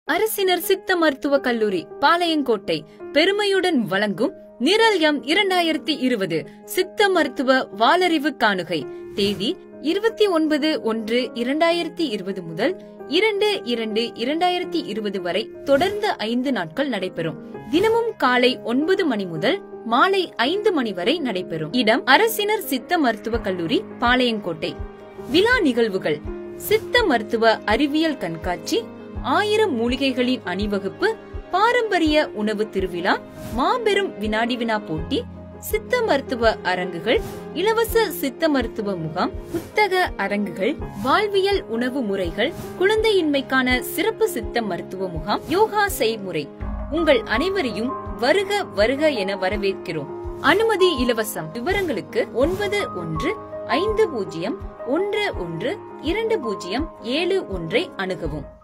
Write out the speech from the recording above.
அரசினர் சித்த மருத்துவ கல்லூரி பாளையங்கோட்டை பெருமையுடன் வழங்கும் நிரல் எம் இரண்டாயிரத்தி இருபது சித்த மருத்துவ வாலறிவு காணுகை தேதி இருபத்தி ஒன்பது ஒன்று இரண்டாயிரத்தி இருபது முதல் இரண்டு இரண்டு இரண்டாயிரத்தி இருபது வரை தொடர்ந்து ஐந்து நாட்கள் நடைபெறும் தினமும் காலை ஒன்பது மணி முதல் மாலை ஐந்து மணி வரை நடைபெறும் இடம் அரசினர் சித்த மருத்துவ கல்லூரி பாளையங்கோட்டை விழா நிகழ்வுகள் சித்த மருத்துவ அறிவியல் கண்காட்சி ஆயிரம் மூலிகைகளின் அணிவகுப்பு பாரம்பரிய உணவு திருவிழா மாபெரும் வினாடி வினா போட்டி சித்த மருத்துவ அரங்குகள் இலவச சித்த மருத்துவ முகாம் புத்தக அரங்குகள் வாழ்வியல் உணவு முறைகள் குழந்தையின்மைக்கான சிறப்பு சித்த மருத்துவ முகாம் யோகா செய்முறை உங்கள் அனைவரையும் வருக வருக என வரவேற்கிறோம் அனுமதி இலவசம் விவரங்களுக்கு ஒன்பது ஒன்று ஐந்து பூஜ்ஜியம் ஒன்று ஒன்று இரண்டு பூஜ்ஜியம் ஏழு ஒன்றை அணுகவும்